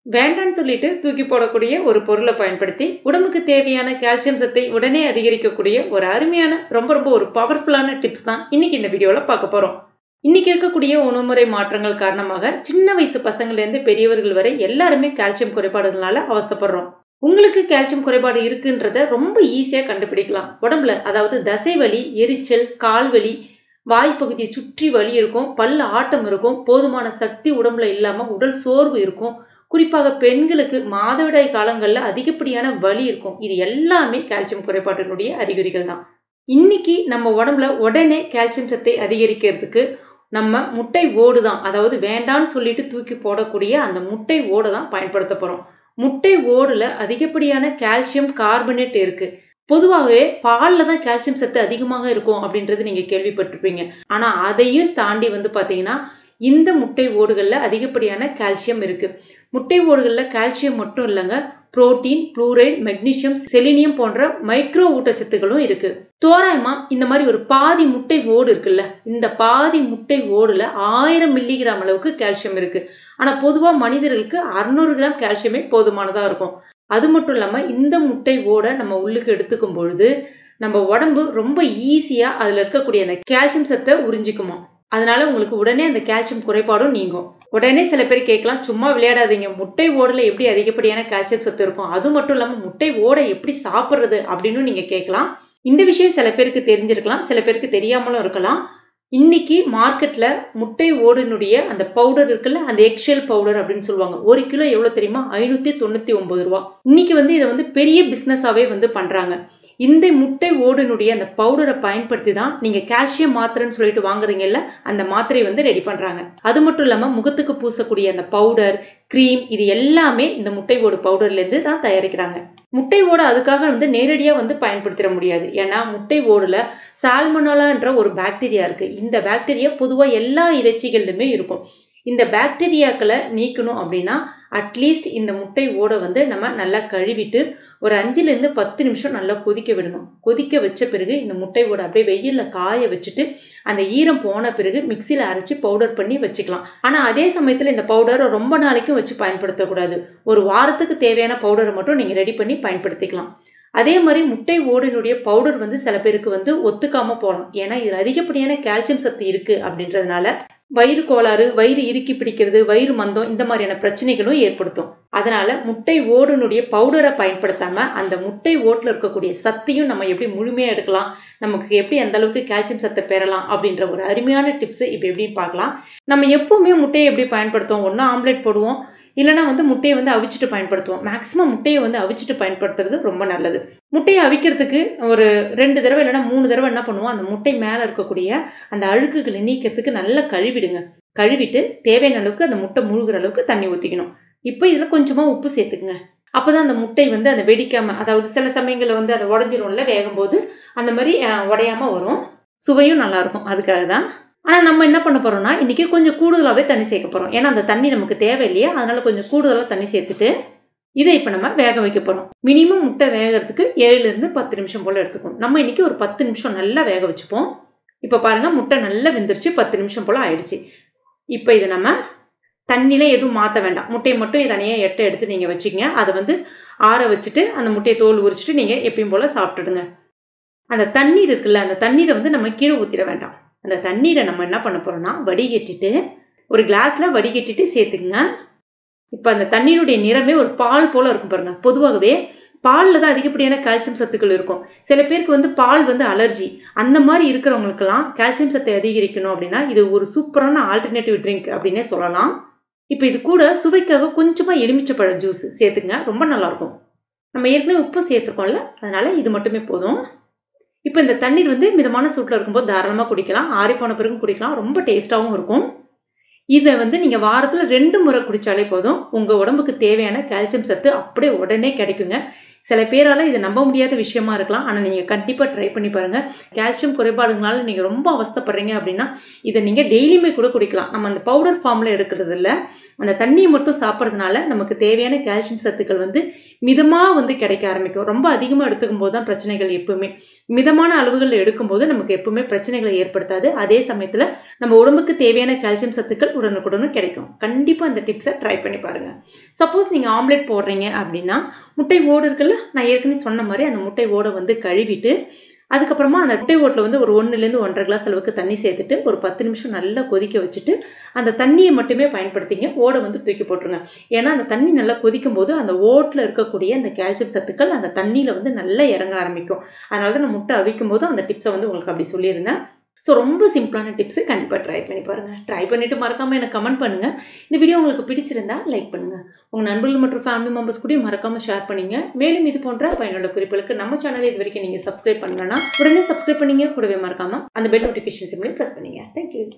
வேண்டான்னு சொல்லிட்டு தூக்கி போடக்கூடிய ஒரு பொருளை பயன்படுத்தி உடம்புக்கு தேவையான கால்சியம் சத்தை உடனே அதிகரிக்கக்கூடிய ஒரு அருமையான ரொம்ப ரொம்ப ஒரு பவர்ஃபுல்லான டிப்ஸ் தான் இன்னைக்கு இந்த வீடியோவில் பார்க்க போகிறோம் இன்னைக்கு இருக்கக்கூடிய உணவுமுறை மாற்றங்கள் காரணமாக சின்ன வயசு பசங்கள்லேருந்து பெரியவர்கள் வரை எல்லாருமே கால்சியம் குறைபாடுகளால அவஸ்தப்படுறோம் உங்களுக்கு கால்சியம் குறைபாடு இருக்குன்றத ரொம்ப ஈஸியாக கண்டுபிடிக்கலாம் உடம்புல அதாவது தசை வலி எரிச்சல் கால் வலி வாய்ப்பகுதியை சுற்றி வலி இருக்கும் பல்ல ஆட்டம் இருக்கும் போதுமான சக்தி உடம்புல இல்லாமல் உடல் சோர்வு இருக்கும் குறிப்பாக பெண்களுக்கு மாதவிடாய் காலங்களில் அதிகப்படியான வலி இருக்கும் இது எல்லாமே கால்சியம் குறைபாட்டினுடைய அறிகுறிகள் தான் இன்னைக்கு நம்ம உடம்புல உடனே கால்சியம் சத்தை அதிகரிக்கிறதுக்கு நம்ம முட்டை ஓடு தான் அதாவது வேண்டான்னு சொல்லிட்டு தூக்கி போடக்கூடிய அந்த முட்டை ஓடை தான் பயன்படுத்த போகிறோம் முட்டை ஓடுல அதிகப்படியான கால்சியம் கார்பனேட் இருக்கு பொதுவாகவே பாலில் தான் கால்சியம் சத்து அதிகமாக இருக்கும் அப்படின்றது நீங்கள் கேள்விப்பட்டிருப்பீங்க ஆனால் அதையும் தாண்டி வந்து பார்த்தீங்கன்னா இந்த முட்டை ஓடுகளில் அதிகப்படியான கால்சியம் இருக்கு முட்டை ஓடுகளில் கால்சியம் மட்டும் இல்லைங்க புரோட்டீன் புளூரைட் மெக்னீசியம் செலினியம் போன்ற மைக்ரோ ஊட்டச்சத்துக்களும் இருக்கு தோராயமா இந்த மாதிரி ஒரு பாதி முட்டை ஓடு இருக்குல்ல இந்த பாதி முட்டை ஓடுல ஆயிரம் மில்லிகிராம் அளவுக்கு கால்சியம் இருக்கு ஆனா பொதுவா மனிதர்களுக்கு அறுநூறு கிராம் கால்சியமே போதுமானதா இருக்கும் அது மட்டும் இல்லாம இந்த முட்டை ஓட நம்ம உள்ளுக்கு எடுத்துக்கும் பொழுது நம்ம உடம்பு ரொம்ப ஈஸியா அதுல இருக்கக்கூடிய அந்த கால்சியம் சத்தை உறிஞ்சிக்குமா அதனால உங்களுக்கு உடனே அந்த கால்சியம் குறைபாடும் நீங்கும் உடனே சில பேர் கேட்கலாம் சும்மா விளையாடாதீங்க முட்டை ஓடல எப்படி அதிகப்படியான கால்சியம் சத்து இருக்கும் அது மட்டும் இல்லாம முட்டை ஓட எப்படி சாப்பிட்றது அப்படின்னு நீங்க கேட்கலாம் இந்த விஷயம் சில பேருக்கு தெரிஞ்சிருக்கலாம் சில பேருக்கு தெரியாமலும் இருக்கலாம் இன்னைக்கு மார்க்கெட்ல முட்டை ஓடினுடைய அந்த பவுடர் இருக்குல்ல அந்த எக்ஷெல் பவுடர் அப்படின்னு சொல்லுவாங்க ஒரு கிலோ எவ்வளவு தெரியுமா ஐநூத்தி தொண்ணூத்தி ஒன்பது ரூபா இன்னைக்கு வந்து இதை வந்து பெரிய பிசினஸாவே வந்து பண்றாங்க இந்த முட்டை ஓடுனுடைய அந்த பவுடரை பயன்படுத்தி தான் நீங்க கால்சியம் மாத்திரைன்னு சொல்லிட்டு வாங்குறீங்கல்ல அந்த மாத்திரை வந்து ரெடி பண்றாங்க அது மட்டும் இல்லாம முகத்துக்கு பூசக்கூடிய அந்த பவுடர் கிரீம் இது எல்லாமே இந்த முட்டை ஓடு பவுடர்ல இருந்து தான் தயாரிக்கிறாங்க முட்டை ஓடு அதுக்காக வந்து நேரடியா வந்து பயன்படுத்திட முடியாது ஏன்னா முட்டை ஓடுல சால்மனோலான்ற ஒரு பாக்டீரியா இருக்கு இந்த பாக்டீரியா பொதுவா எல்லா இறைச்சிகள்லுமே இருக்கும் இந்த பாக்டீரியாக்களை நீக்கணும் அப்படின்னா அட்லீஸ்ட் இந்த முட்டை ஓட வந்து நம்ம நல்லா கழுவிட்டு ஒரு அஞ்சுலேருந்து பத்து நிமிஷம் நல்லா கொதிக்க விடணும் கொதிக்க வச்ச பிறகு இந்த முட்டை ஓட அப்படியே வெயிலில் காய வச்சுட்டு அந்த ஈரம் போன பிறகு மிக்சியில் அரைச்சி பவுடர் பண்ணி வச்சுக்கலாம் ஆனால் அதே சமயத்தில் இந்த பவுடரை ரொம்ப நாளைக்கும் வச்சு பயன்படுத்தக்கூடாது ஒரு வாரத்துக்கு தேவையான பவுடரை மட்டும் நீங்கள் ரெடி பண்ணி பயன்படுத்திக்கலாம் அதே மாதிரி முட்டை ஓடினுடைய பவுடர் வந்து சில பேருக்கு வந்து ஒத்துக்காம போகலாம் ஏன்னா இதில் அதிகப்படியான கால்சியம் சத்து இருக்கு அப்படின்றதுனால வயிறு கோளாறு வயிறு இறுக்கி பிடிக்கிறது வயிறு மந்தம் இந்த மாதிரியான பிரச்சனைகளும் ஏற்படுத்தும் அதனால முட்டை ஓடுனுடைய பவுடரை பயன்படுத்தாம அந்த முட்டை ஓட்டில் இருக்கக்கூடிய சத்தையும் நம்ம எப்படி முழுமையாக எடுக்கலாம் நமக்கு எப்படி அந்த அளவுக்கு கால்சியம் சத்தை பெறலாம் அப்படின்ற ஒரு அருமையான டிப்ஸ் இப்போ எப்படின்னு பார்க்கலாம் நம்ம எப்பவுமே முட்டையை எப்படி பயன்படுத்துவோம் ஒன்று ஆம்லெட் போடுவோம் இல்லைனா வந்து முட்டையை வந்து அவிச்சிட்டு பயன்படுத்துவோம் மேக்ஸிமம் முட்டையை வந்து அவிச்சிட்டு பயன்படுத்துறது ரொம்ப நல்லது முட்டையை அவிக்கிறதுக்கு ஒரு ரெண்டு தடவை இல்லைனா மூணு தடவை என்ன பண்ணுவோம் அந்த முட்டை மேலே இருக்கக்கூடிய அந்த அழுக்குகளை நீக்கிறதுக்கு நல்லா கழுவிடுங்க கழுவிட்டு தேவையான அளவுக்கு அந்த முட்டை முழுகிற அளவுக்கு தண்ணி ஊற்றிக்கணும் இப்போ இதில் கொஞ்சமாக உப்பு சேர்த்துக்குங்க அப்போதான் அந்த முட்டை வந்து அந்த வெடிக்காம அதாவது சில சமயங்களில் வந்து அதை உடஞ்சிரும்ல வேகும் போது அந்த மாதிரி உடையாம வரும் சுவையும் நல்லா இருக்கும் அதுக்காக தான் ஆனால் நம்ம என்ன பண்ண போறோம்னா இன்னைக்கு கொஞ்சம் கூடுதலாகவே தண்ணி சேர்க்க போறோம் ஏன்னா அந்த தண்ணி நமக்கு தேவை இல்லையா அதனால கொஞ்சம் கூடுதலாக தண்ணி சேர்த்துட்டு இதை இப்போ நம்ம வேக வைக்க போறோம் மினிமம் முட்டை வேகிறதுக்கு ஏழுல இருந்து பத்து நிமிஷம் போல எடுத்துக்கும் நம்ம இன்னைக்கு ஒரு பத்து நிமிஷம் நல்லா வேக வச்சுப்போம் இப்போ பாருங்க முட்டை நல்லா வெந்துருச்சு பத்து நிமிஷம் போல ஆயிடுச்சு இப்போ இதை நம்ம தண்ணியில எதுவும் மாற்ற வேண்டாம் முட்டையை மட்டும் தனியாக எட்டை எடுத்து நீங்கள் வச்சுக்கங்க அதை வந்து ஆற வச்சுட்டு அந்த முட்டையை தோல் உரிச்சிட்டு நீங்கள் எப்பயும் போல் சாப்பிட்டுடுங்க அந்த தண்ணீர் இருக்குல்ல அந்த தண்ணீரை வந்து நம்ம கீழே ஊற்றிட வேண்டாம் அந்த தண்ணீரை நம்ம என்ன பண்ண போறோம்னா வடிகட்டிட்டு ஒரு கிளாஸ்ல வடிகட்டிட்டு சேர்த்துக்குங்க இப்போ அந்த தண்ணீருடைய நிறமே ஒரு பால் போல இருக்கும் பாருங்க பொதுவாகவே பாலில் தான் அதிகப்படியான கால்சியம் சத்துக்கள் இருக்கும் சில பேருக்கு வந்து பால் வந்து அலர்ஜி அந்த மாதிரி இருக்கிறவங்களுக்கெல்லாம் கால்சியம் சத்தை அதிகரிக்கணும் அப்படின்னா இது ஒரு சூப்பரான ஆல்டர்னேட்டிவ் ட்ரிங்க் அப்படின்னே சொல்லலாம் இப்போ இது கூட சுவைக்காக கொஞ்சமாக எலுமிச்சப்பழ ஜூஸ் சேர்த்துங்க ரொம்ப நல்லா இருக்கும் நம்ம ஏற்கனவே உப்பு சேர்த்துருக்கோம்ல அதனால இது மட்டுமே போதும் இப்போ இந்த தண்ணீர் வந்து மிதமான சூட்டில் இருக்கும்போது தாராளமாக குடிக்கலாம் ஆறி போன பிறகும் குடிக்கலாம் ரொம்ப டேஸ்ட்டாகவும் இருக்கும் இதை வந்து நீங்கள் வாரத்தில் ரெண்டு முறை குடித்தாலே போதும் உங்கள் உடம்புக்கு தேவையான கால்சியம் சத்து அப்படியே உடனே கிடைக்குங்க சில பேரால் இது நம்ப முடியாத விஷயமா இருக்கலாம் ஆனால் நீங்கள் கண்டிப்பாக ட்ரை பண்ணி பாருங்கள் கால்சியம் குறைபாடுங்களால நீங்கள் ரொம்ப அவஸ்தப்படுறீங்க அப்படின்னா இதை நீங்கள் டெய்லியுமே கூட குடிக்கலாம் நம்ம அந்த பவுடர் ஃபார்மில் எடுக்கிறது இல்லை அந்த தண்ணியை மட்டும் சாப்பிட்றதுனால நமக்கு தேவையான கால்சியம் சத்துக்கள் வந்து மிதமாக வந்து கிடைக்க ஆரம்பிக்கும் ரொம்ப அதிகமாக எடுத்துக்கும் போது தான் பிரச்சனைகள் எப்பவுமே மிதமான அளவுகளில் எடுக்கும்போது நமக்கு எப்பவுமே பிரச்சனைகளை ஏற்படுத்தாது அதே சமயத்தில் நம்ம உடம்புக்கு தேவையான கால்சியம் சத்துக்கள் உடனுக்குடனும் கிடைக்கும் கண்டிப்பாக இந்த டிப்ஸை ட்ரை பண்ணி பாருங்க சப்போஸ் நீங்கள் ஆம்லெட் போடுறீங்க அப்படின்னா முட்டை ஓடு இருக்குல்ல நான் ஏற்கனவே சொன்ன மாதிரி அந்த முட்டை ஓடை வந்து கழுவிட்டு அதுக்கப்புறமா அந்த முட்டை ஓட்டில் வந்து ஒரு ஒன்றுலேருந்து ஒன்றரை கிளாஸ் அளவுக்கு தண்ணி சேர்த்துட்டு ஒரு பத்து நிமிஷம் நல்லா கொதிக்க வச்சுட்டு அந்த தண்ணியை மட்டுமே பயன்படுத்திங்க ஓடை வந்து தூக்கி போட்டுருங்க ஏன்னா அந்த தண்ணி நல்லா கொதிக்கும் போது அந்த ஓட்டில் இருக்கக்கூடிய அந்த கால்சியம் சத்துக்கள் அந்த தண்ணியில் வந்து நல்லா இறங்க ஆரம்பிக்கும் அதனால தான் நான் முட்டை அவிக்கும் போது அந்த டிப்ஸை வந்து உங்களுக்கு அப்படி சொல்லியிருந்தேன் ஸோ ரொம்ப சிம்பிளான டிப்ஸு கண்டிப்பாக ட்ரை பண்ணி பாருங்கள் ட்ரை பண்ணிவிட்டு மறக்காமல் எனக்கு கமெண்ட் பண்ணுங்கள் இந்த வீடியோ உங்களுக்கு பிடிச்சிருந்தா லைக் பண்ணுங்கள் உங்கள் நண்பர்கள் மற்றும் ஃபேமிலி மெம்பர்ஸ் கூட மறக்காமல் ஷேர் பண்ணிங்க மேலும் இது போன்ற பயனுள்ள குறிப்புகளுக்கு நம்ம சேனலை இது வரைக்கும் நீங்கள் சப்ஸ்கிரைப் பண்ணலன்னா உடனே சப்ஸ்கிரைப் பண்ணிங்க கூடவே மறக்காமல் அந்த பெல் நோட்டிஃபிகேஷன் சிம்லையும் ப்ரெஸ் பண்ணிங்க தேங்க்யூ